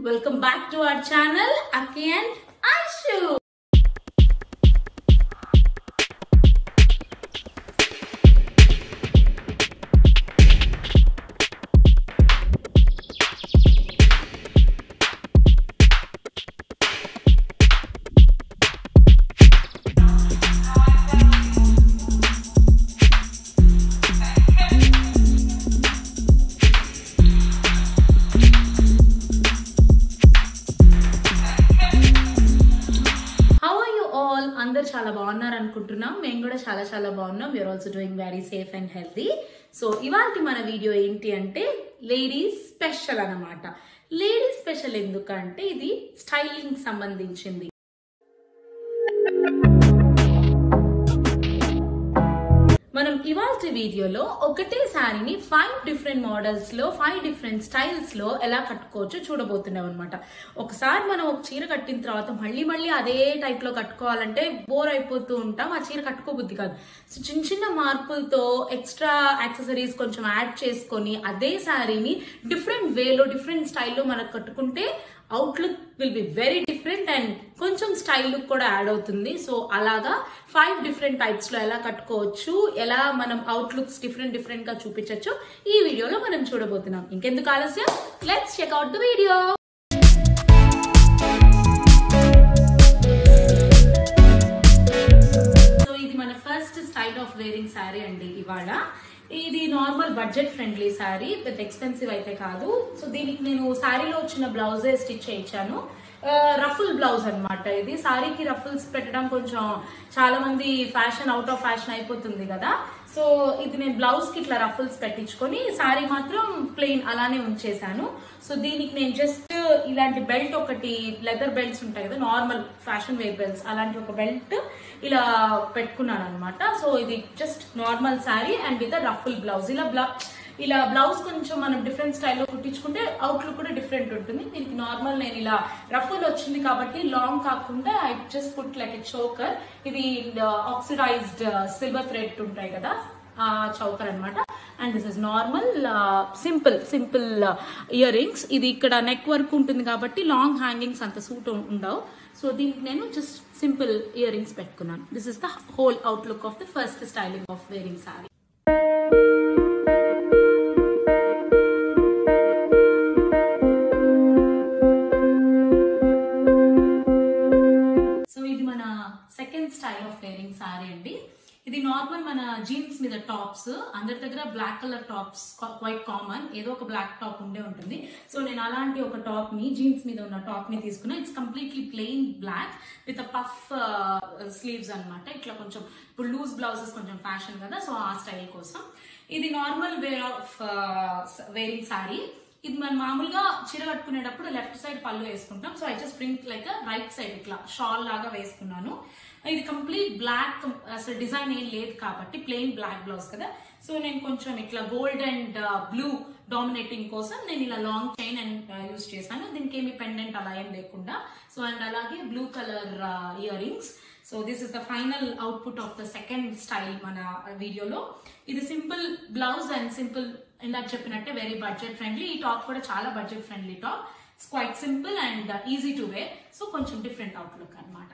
welcome back to our channel Aki and Aishu how are you all అందరు చాలా బాగున్నారు అనుకుంటున్నాం మేము కూడా చాలా చాలా బాగున్నాం you're also doing very safe and healthy so ఇవాళ మన వీడియో ఏంటి అంటే లేడీస్ స్పెషల్ అన్నమాట లేడీస్ స్పెషల్ ఎందుకంటే ఇది స్టైలింగ్ సంబంధించింది మనం ఇవాళ వీడియోలో ఒకటే శారీని ఫైవ్ డిఫరెంట్ మోడల్స్ లో ఫైవ్ డిఫరెంట్ స్టైల్స్ లో ఎలా కట్టుకోవచ్చో చూడబోతున్నాం అనమాట ఒకసారి మనం ఒక చీర కట్టిన తర్వాత మళ్ళీ మళ్ళీ అదే టైప్ లో కట్టుకోవాలంటే బోర్ అయిపోతూ ఉంటాం ఆ చీర కట్టుకోబుద్ది కాదు సో చిన్న చిన్న మార్పులతో ఎక్స్ట్రా యాక్సెసరీస్ కొంచెం యాడ్ చేసుకొని అదే శారీని డిఫరెంట్ వేలో డిఫరెంట్ స్టైల్లో మనకు కట్టుకుంటే outlook will be very different and కొంచెం స్టైల్ లుక్ కూడా యాడ్ అవుతుంది సో అలాగా ఫైవ్ డిఫరెంట్ టైప్స్ లో ఎలా కట్టుకోవచ్చు ఎలా మనం అవుట్లుక్స్ డిఫరెంట్ డిఫరెంట్ గా చూపించవచ్చు ఈ వీడియోలో మనం చూడబోతున్నాం ఇంకెందుకు ఆలస్యం let's check out the video so ఇది మన first style of wearing sari అండి ఇవాళ ఇది నార్మల్ బడ్జెట్ ఫ్రెండ్లీ శారీ పెద్ద ఎక్స్పెన్సివ్ అయితే కాదు సో దీనికి నేను శారీలో వచ్చిన బ్లౌజే స్టిచ్ చేయించాను రఫుల్ బ్లౌజ్ అన్నమాట ఇది శారీకి రఫుల్స్ పెట్టడం కొంచెం చాలా మంది ఫ్యాషన్ అవుట్ ఆఫ్ ఫ్యాషన్ అయిపోతుంది కదా సో ఇది నేను బ్లౌజ్ కి ఇట్లా రఫుల్స్ పెట్టించుకొని శారీ మాత్రం ప్లెయిన్ అలానే ఉంచేసాను సో దీనికి నేను జస్ట్ ఇలాంటి బెల్ట్ ఒకటి లెదర్ బెల్ట్స్ ఉంటాయి కదా నార్మల్ ఫ్యాషన్ వేర్ బెల్ట్స్ అలాంటి ఒక బెల్ట్ ఇలా పెట్టుకున్నాను అనమాట సో ఇది just normal sari and with ruffle blouse ఇలా బ్లౌ ఇలా బ్లౌజ్ కొంచెం మనం డిఫరెంట్ స్టైల్లో కుట్టించుకుంటే అవుట్లుక్ కూడా డిఫరెంట్ ఉంటుంది దీనికి నార్మల్ నేను ఇలా రఫుల్ వచ్చింది కాబట్టి లాంగ్ కాకుండా I just put like a choker ఇది ఆక్సిడైజ్డ్ సిల్వర్ థ్రెడ్ ఉంటాయి కదా ఆ చౌకర్ అనమాట and this is normal simple simple earrings ఇది ఇక్కడ నెక్ వర్క్ ఉంటుంది కాబట్టి లాంగ్ హ్యాంగింగ్స్ అంత సూట్ ఉండవు సో దీనికి నేను జస్ట్ సింపుల్ ఇయర్ రింగ్స్ పెట్టుకున్నాను this is the whole outlook of the first styling of wearing sari so ఇది మన second style of wearing sari అండి ఇది నార్మల్ మన జీన్స్ మీద టాప్స్ అందరి దగ్గర black colour tops quite common ఏదో ఒక బ్లాక్ టాప్ ఉండే ఉంటుంది సో నేను అలాంటి ఒక టాప్ ని జీన్స్ మీద ఉన్న టాప్ ని తీసుకున్నా it's completely plain black with puff sleeves అన్నమాట ఇట్లా కొంచెం ఇప్పుడు లూజ్ బ్లౌజెస్ కొంచెం ఫ్యాషన్ కదా సో ఆ స్టైల్ కోసం ఇది normal wear of wearing sari ఇది మనం మామూలుగా చీర కట్టుకునేటప్పుడు లెఫ్ట్ సైడ్ పళ్ళు వేసుకుంటాం so I just print like right side ఇట్లా షాల్ లాగా వేసుకున్నాను ఇది కంప్లీట్ బ్లాక్ అసలు డిజైన్ ఏం లేదు కాబట్టి ప్లెయిన్ బ్లాక్ బ్లౌజ్ కదా సో నేను కొంచెం ఇట్లా గోల్డ్ అండ్ బ్లూ డామినేటింగ్ కోసం నేను ఇలా లాంగ్ చైన్ అండ్ యూస్ చేశాను దీనికి ఏమి పెండెంట్ అలా ఏం లేకుండా సో అండ్ అలాగే blue colour earrings so this is the final output of the second style మన వీడియోలో ఇది సింపుల్ బ్లౌజ్ అండ్ సింపుల్ ఇందాక చెప్పినట్టే వెరీ బడ్జెట్ ఫ్రెండ్లీ ఈ టాప్ కూడా చాలా budget friendly top it's quite simple and easy to wear so కొంచెం different outlook అనమాట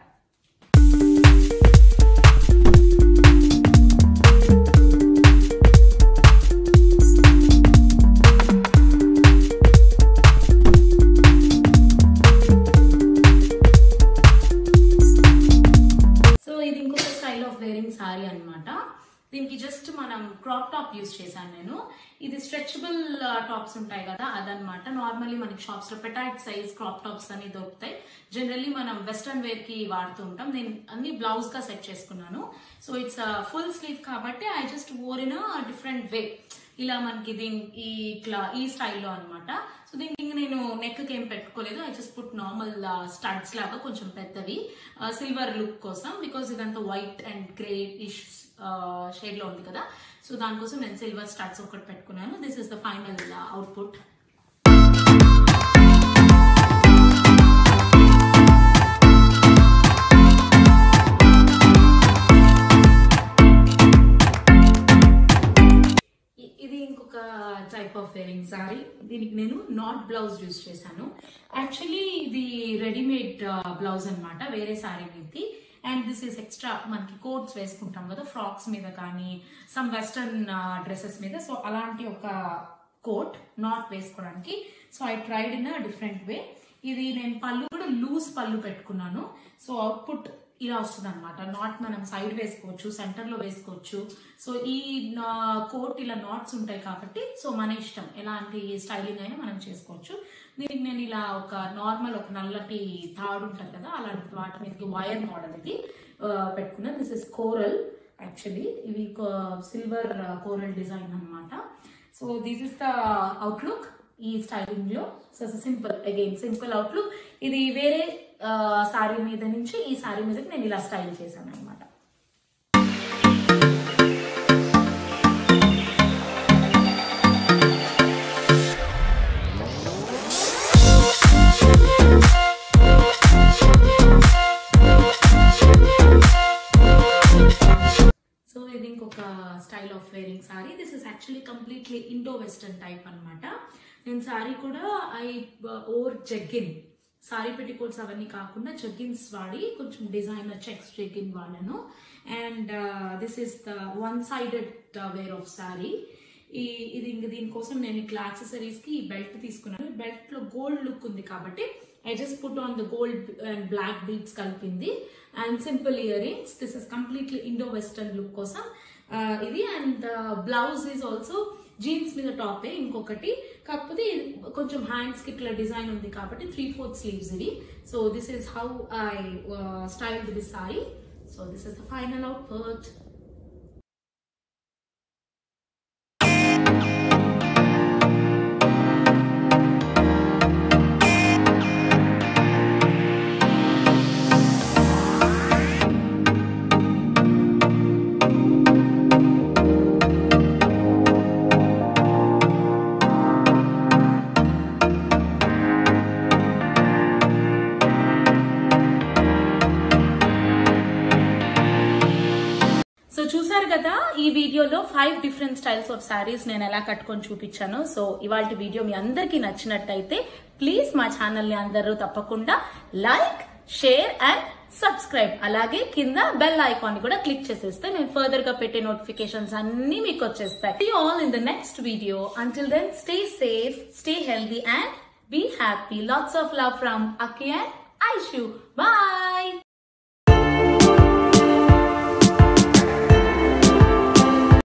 సో ఇది ఇంకొక స్టైల్ ఆఫ్ వేరింగ్ సారీ అన్నమాట దీనికి జస్ట్ మనం క్రాప్ టాప్ యూస్ చేశాను నేను ఇది స్ట్రెచబుల్ టాప్స్ ఉంటాయి కదా అదనమాట నార్మల్లీ మనకి షాప్స్ లో పెటైట్ సైజ్ క్రాప్ టాప్స్ అని దొరుకుతాయి జనరల్లీ మనం వెస్ట్రన్ వేర్ కి వాడుతూ ఉంటాం నేను అన్ని బ్లౌజ్ గా సెట్ చేసుకున్నాను సో ఇట్స్ ఫుల్ స్లీవ్ కాబట్టి I just wore in different way ఇలా మనకి దీని ఈ ఇట్లా ఈ స్టైల్లో అన్నమాట సో దీనికి ఇంక నేను నెక్ ఏం పెట్టుకోలేదు I just put normal studs లాగా కొంచెం పెద్దవి సిల్వర్ లుక్ కోసం బికాస్ ఇదంతా white and greyish shade లో ఉంది కదా సో దానికోసం నేను సిల్వర్ స్టడ్స్ ఒకటి పెట్టుకున్నాను this is the final output ఇది ఇంకొక టైప్ ఆఫ్ వేరింగ్ సారీ దీనికి నేను నాట్ బ్లౌజ్ యూజ్ చేశాను యాక్చువల్లీ ఇది రెడీమేడ్ బ్లౌజ్ అన్నమాట వేరే సారీ మీది అండ్ దిస్ ఇస్ ఎక్స్ట్రా మనకి కోట్స్ వేసుకుంటాం కదా ఫ్రాక్స్ మీద కానీ సమ్ వెస్టర్న్ డ్రెస్సెస్ మీద సో అలాంటి ఒక కోట్ నాట్ వేసుకోవడానికి so I tried in different way ఇది నేను పళ్ళు కూడా లూజ్ పళ్ళు పెట్టుకున్నాను సో అవుట్పుట్ ఇలా వస్తుంది అనమాట నాట్ మనం సైడ్ వేసుకోవచ్చు సెంటర్ లో వేసుకోవచ్చు సో ఈ కోట్ ఇలా నాట్స్ ఉంటాయి కాబట్టి సో మన ఇష్టం ఎలాంటి స్టైలింగ్ అయినా మనం చేసుకోవచ్చు దీనికి నేను ఇలా ఒక నార్మల్ ఒక నల్లటి తాడు ఉంటుంది కదా అలాంటి వాటి మీదకి వైర్ మోడల్ ఇది ఆ, పెట్టుకున్నాను దిస్ ఇస్ కోరల్ యాక్చువల్లీ ఇవి సిల్వర్ కోరల్ డిజైన్ అన్నమాట so this is the outlook ఈ స్టైలింగ్ లో so simple again simple outlook ఇది వేరే సారీ మీద నుంచి ఈ సారీ మీదకి నేను ఇలా స్టైల్ చేశాను అనమాట సో ఇది ఇంకొక style of wearing sari this is actually completely Indo western type అన్నమాట నేను సారీ కూడా I wore jegging sari petticoats అవన్నీ కాకుండా జగ్గిన్స్ వాడి కొంచెం డిజైనర్ చెక్స్ జగ్గిన్ వాడాను and this is the one sided wear of sari ఈ ఇది ఇంక దీనికోసం నేను ఇట్లా యాక్సెసరీస్ కి ఈ బెల్ట్ తీసుకున్నాను బెల్ట్ లో గోల్డ్ లుక్ ఉంది కాబట్టి I just put on the gold and black beads కలిపింది and simple earrings this is completely Indo western look కోసం ఆ, ఇది and blouse is also jeans మీద టాపే ఇంకొకటి కాకపోతే ఇది కొంచెం హ్యాండ్స్ కి ఇట్లా డిజైన్ ఉంది కాబట్టి త్రీ ఫోర్త్ స్లీవ్స్ ఇది so this is how I style this sari so this is the final output సో చూసారు కదా ఈ వీడియోలో five different styles of saris నేను ఎలా కట్టుకొని చూపించాను సో ఇవాళ వీడియో మీ అందరికీ నచ్చినట్టయితే ప్లీజ్ మా ఛానల్ ని అందరూ తప్పకుండా లైక్ షేర్ అండ్ సబ్స్క్రైబ్ అలాగే కింద బెల్ ఐకాన్ ని కూడా క్లిక్ చేసేస్తే నేను ఫర్దర్ గా పెట్టే నోటిఫికేషన్స్ అన్ని మీకు వచ్చేస్తాయి all in the next video until then stay safe stay healthy and be happy lots of love from Aki and Aishu bye